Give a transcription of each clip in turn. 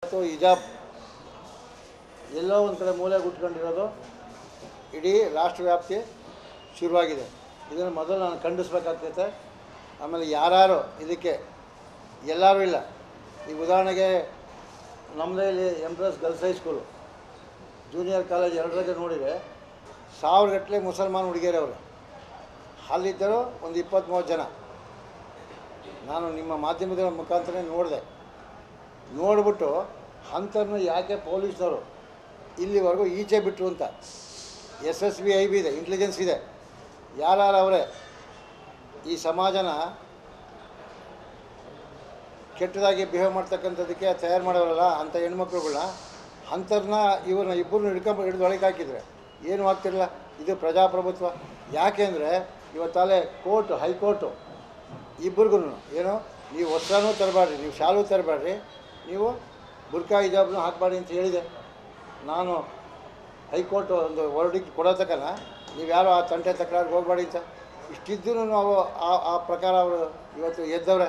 ಇವತ್ತು ಹಿಜಾಬ್ ಎಲ್ಲೋ ಒಂದು ಕಡೆ ಮೂಲೆ ಗುಟ್ಕೊಂಡಿರೋದು ಇಡೀ ರಾಷ್ಟ್ರವ್ಯಾಪ್ತಿ ಶುರುವಾಗಿದೆ ಇದನ್ನು ಮೊದಲು ನಾನು ಖಂಡಿಸ್ಬೇಕಾಗ್ತೈತೆ ಆಮೇಲೆ ಯಾರ್ಯಾರು ಇದಕ್ಕೆ ಎಲ್ಲರೂ ಇಲ್ಲ ಈಗ ಉದಾಹರಣೆಗೆ ನಮ್ಮದೇ ಇಲ್ಲಿ Empress girls high school junior college ಎರಡರಾಗೆ ನೋಡಿದರೆ ಸಾವಿರಗಟ್ಟಲೆ ಮುಸಲ್ಮಾನ್ ಹುಡುಗಿಯರವರು ಅಲ್ಲಿದ್ದರು ಒಂದು ಇಪ್ಪತ್ತ್ಮೂವತ್ತು ಜನ ನಾನು ನಿಮ್ಮ ಮಾಧ್ಯಮದ ಮುಖಾಂತರ ನೋಡಿದೆ ನೋಡಿಬಿಟ್ಟು ಅಂಥವ್ರನ್ನ ಯಾಕೆ ಪೊಲೀಸ್ನವರು ಇಲ್ಲಿವರೆಗೂ ಈಚೆ ಬಿಟ್ಟರು ಅಂತ S S B I B ಇದೆ ಇಂಟೆಲಿಜೆನ್ಸ್ ಇದೆ ಯಾರ್ಯಾರು ಅವರೇ ಈ ಸಮಾಜನ ಕೆಟ್ಟದಾಗಿ ಬಿಹೇವ್ ಮಾಡ್ತಕ್ಕಂಥದ್ದಕ್ಕೆ ತಯಾರು ಮಾಡೋರಲ್ಲ ಅಂಥ ಹೆಣ್ಮಕ್ಳುಗಳನ್ನ ಅಂಥವ್ರನ್ನ ಇವ್ರನ್ನ ಇಬ್ಬರನ್ನ ಹಿಡ್ಕೊಂಬ ಹಿಡಿದು ಒಳಗೆ ಹಾಕಿದರೆ ಏನು ಆಗ್ತಿರಲಿಲ್ಲ ಇದು ಪ್ರಜಾಪ್ರಭುತ್ವ ಯಾಕೆಂದರೆ ಇವತ್ತಾಲೆ ಕೋರ್ಟು ಹೈಕೋರ್ಟು ಇಬ್ಬರಿಗೂ ಏನು ನೀವು ವಸ್ತ್ರನೂ ತರಬೇಡ್ರಿ ನೀವು ಶಾಲು ತರಬೇಡ್ರಿ ನೀವು ಬುರ್ಕಾ ಹಿಜಾಬ್ನೂ ಹಾಕಬೇಡಿ ಅಂತ ಹೇಳಿದೆ ನಾನು ಹೈಕೋರ್ಟ್ ಒಂದು ವರ್ಡಿಗೆ ಕೊಡೋ ತಕ್ಕನ ನೀವು ಯಾರು ಆ ತಂಟೆ ತಕರಾರಿಗೆ ಹೋಗಬೇಡಿ ಅಂತ ಇಷ್ಟಿದ್ದೂ ನಾವು ಆ ಆ ಪ್ರಕಾರ ಅವರು ಇವತ್ತು ಎದ್ದವ್ರೆ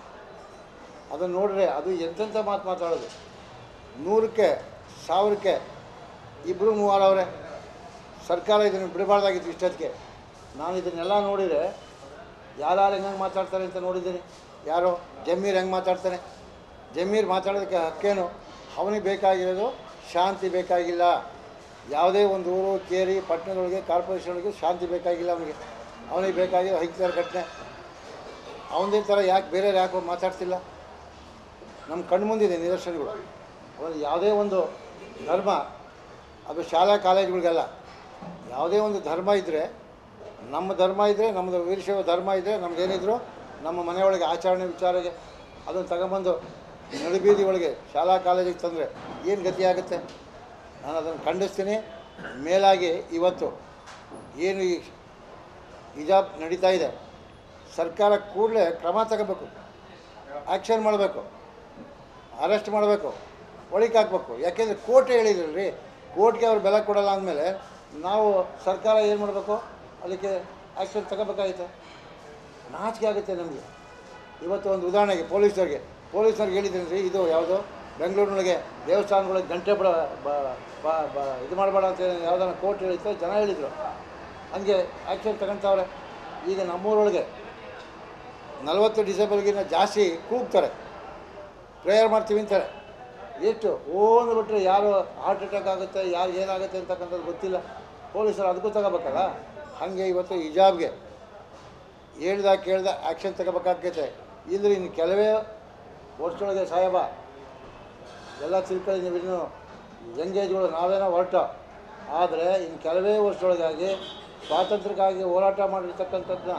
ಅದನ್ನು ನೋಡ್ರೆ ಅದು ಎಂತೆಂಥ ಮಾತು ಮಾತಾಡೋದು ನೂರಕ್ಕೆ ಸಾವಿರಕ್ಕೆ ಇಬ್ಬರು ಮೂವರು ಅವರೇ ಸರ್ಕಾರ ಇದನ್ನು ಬಿಡಬಾರ್ದಾಗಿತ್ತು ಇಷ್ಟೊತ್ತಿಗೆ ನಾನು ಇದನ್ನೆಲ್ಲ ನೋಡಿದರೆ ಯಾರು ಹೆಂಗೆ ಮಾತಾಡ್ತಾರೆ ಅಂತ ನೋಡಿದ್ದೀನಿ ಯಾರೋ ಜಮೀರ್ ಹೆಂಗೆ ಮಾತಾಡ್ತಾನೆ ಜಮೀರ್ ಮಾತಾಡೋದಕ್ಕೆ ಹಕ್ಕೇನು ಅವನಿಗೆ ಬೇಕಾಗಿರೋದು ಶಾಂತಿ ಬೇಕಾಗಿಲ್ಲ ಯಾವುದೇ ಒಂದು ಊರು ಕೇರಿ ಪಟ್ಟಣದೊಳಗೆ ಕಾರ್ಪೊರೇಷನ್ ಒಳಗೆ ಶಾಂತಿ ಬೇಕಾಗಿಲ್ಲ ಅವನಿಗೆ ಅವನಿಗೆ ಬೇಕಾಗಿರೋ ಹೈಕ್ತಾರ ಘಟನೆ ಅವನದೇ ಥರ ಯಾಕೆ ಬೇರೆ ಯಾಕೆ ಹೋಗಿ ಮಾತಾಡ್ತಿಲ್ಲ ನಮ್ಮ ಕಣ್ಮುಂದಿದೆ ನಿದರ್ಶನಗಳು ಒಂದು ಯಾವುದೇ ಒಂದು ಧರ್ಮ ಅದು ಶಾಲಾ ಕಾಲೇಜುಗಳಿಗೆಲ್ಲ ಯಾವುದೇ ಒಂದು ಧರ್ಮ ಇದ್ದರೆ ನಮ್ಮ ಧರ್ಮ ಇದ್ದರೆ ನಮ್ಮದು ವೀರಶೈವ ಧರ್ಮ ಇದ್ದರೆ ನಮ್ಮದೇನಿದ್ರು ನಮ್ಮ ಮನೆಯೊಳಗೆ ಆಚರಣೆ ವಿಚಾರಗೆ ಅದನ್ನು ತಗೊಂಬಂದು ನಡುಬೀದಿ ಒಳಗೆ ಶಾಲಾ ಕಾಲೇಜಿಗೆ ತಂದರೆ ಏನು ಗತಿ ಆಗುತ್ತೆ ನಾನು ಅದನ್ನು ಖಂಡಿಸ್ತೀನಿ ಮೇಲಾಗಿ ಇವತ್ತು ಏನು ಈ ಹಿಜಾಬ್ ನಡೀತಾ ಇದೆ ಸರ್ಕಾರ ಕೂಡಲೇ ಕ್ರಮ ತಗೋಬೇಕು ಆ್ಯಕ್ಷನ್ ಮಾಡಬೇಕು ಅರೆಸ್ಟ್ ಮಾಡಬೇಕು ಒಳಗೆ ಹಾಕ್ಬೇಕು ಯಾಕೆಂದರೆ ಕೋರ್ಟೇ ಹೇಳಿದ್ರಲ್ರಿ ಕೋರ್ಟ್ಗೆ ಅವ್ರು ಬೆಲೆ ಕೊಡಲ್ಲ ಅಂದಮೇಲೆ ನಾವು ಸರ್ಕಾರ ಏನು ಮಾಡಬೇಕು ಅದಕ್ಕೆ ಆ್ಯಕ್ಷನ್ ತಗೋಬೇಕಾಗಿತ್ತೆ ನಾಚಿಕೆ ಆಗುತ್ತೆ ನಮಗೆ ಇವತ್ತು ಒಂದು ಉದಾಹರಣೆಗೆ ಪೊಲೀಸರಿಗೆ ಪೊಲೀಸರಿಗೆ ಹೇಳಿದ್ದೀನಿ ಇದು ಯಾವುದು ಬೆಂಗಳೂರಿನೊಳಗೆ ದೇವಸ್ಥಾನಗಳಿಗೆ ಗಂಟೆ ಬಿಡ ಬ- ಬ- ಬ- ಇದು ಮಾಡಬೇಡ ಅಂತ ಯಾವುದನ್ನ ಕೋರ್ಟ್ ಹೇಳಿತ್ತು ಜನ ಹೇಳಿದರು ಹಂಗೆ ಆ್ಯಕ್ಷನ್ ತಗೊಳ್ತಾವ್ರೆ ಈಗ ನಮ್ಮೂರೊಳಗೆ ನಲವತ್ತು ಡಿಸೇಬಲ್ಗಿನ್ನ ಜಾಸ್ತಿ ಕೂಗ್ತಾರೆ ಪ್ರೇಯರ್ ಮಾಡ್ತೀವಿ ಅಂತಾರೆ ಎಷ್ಟು ಓನ್ ಬಿಟ್ಟರೆ ಯಾರು ಹಾರ್ಟ್ ಅಟ್ಯಾಕ್ ಆಗುತ್ತೆ ಯಾರು ಏನಾಗುತ್ತೆ ಅಂತಕ್ಕಂಥದ್ದು ಗೊತ್ತಿಲ್ಲ ಪೊಲೀಸರು ಅದಕ್ಕೂ ತಗೋಬೇಕಲ್ಲ ಹಾಗೆ ಇವತ್ತು ಹಿಜಾಬ್ಗೆ ಹೇಳ್ದ ಕೇಳ್ದ ಆ್ಯಕ್ಷನ್ ತಗೋಬೇಕಾಗೈತೆ ಇದ್ರೆ ಇನ್ನು ಕೆಲವೇ ವರ್ಷದೊಳಗೆ ಸಾಹೇಬ ಎಲ್ಲ ತಿಳ್ಕೊಳ್ಳಿ ನೀವು ಇನ್ನೂ ಯಂಗೇಜ್ಗಳು ನಾವೇನೋ ಹೊರಟ ಆದರೆ ಇನ್ನು ಕೆಲವೇ ವರ್ಷದೊಳಗಾಗಿ ಸ್ವಾತಂತ್ರ್ಯಕ್ಕಾಗಿ ಹೋರಾಟ ಮಾಡಿರ್ತಕ್ಕಂಥದ್ದನ್ನ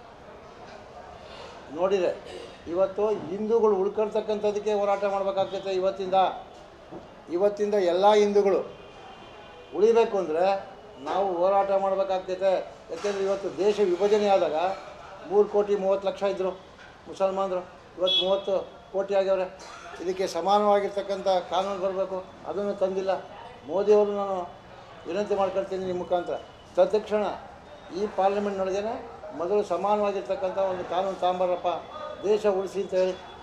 ನೋಡಿದರೆ ಇವತ್ತು ಹಿಂದೂಗಳು ಉಳ್ಕೊಳ್ತಕ್ಕಂಥದ್ದಕ್ಕೆ ಹೋರಾಟ ಮಾಡಬೇಕಾಗ್ತೈತೆ ಇವತ್ತಿಂದ ಇವತ್ತಿಂದ ಎಲ್ಲ ಹಿಂದೂಗಳು ಉಳಿಬೇಕು ಅಂದರೆ ನಾವು ಹೋರಾಟ ಮಾಡಬೇಕಾಗ್ತೈತೆ ಯಾಕೆಂದರೆ ಇವತ್ತು ದೇಶ ವಿಭಜನೆ ಆದಾಗ ಮೂರು ಕೋಟಿ ಮೂವತ್ತು ಲಕ್ಷ ಇದ್ದರು ಮುಸಲ್ಮಾನರು ಇವತ್ತು ಮೂವತ್ತು ಕೋಟಿ ಆಗ್ಯವ್ರೆ ಇದಕ್ಕೆ ಸಮಾನವಾಗಿರ್ತಕ್ಕಂಥ ಕಾನೂನು ಬರಬೇಕು ಅದನ್ನು ತಂದಿಲ್ಲ ಮೋದಿಯವರು ನಾನು ವಿನಂತಿ ಮಾಡ್ಕೊಳ್ತೀನಿ ನಿಮ್ಮ ಮುಖಾಂತರ ತತ್ಕ್ಷಣ ಈ ಪಾರ್ಲಿಮೆಂಟ್ನೊಳಗೇನೆ ಮೊದಲು ಸಮಾನವಾಗಿರ್ತಕ್ಕಂಥ ಒಂದು ಕಾನೂನು ತಾಂಬಾರಪ್ಪ ದೇಶ ಉಳಿಸಿ ಅಂತ ಹೇಳಿ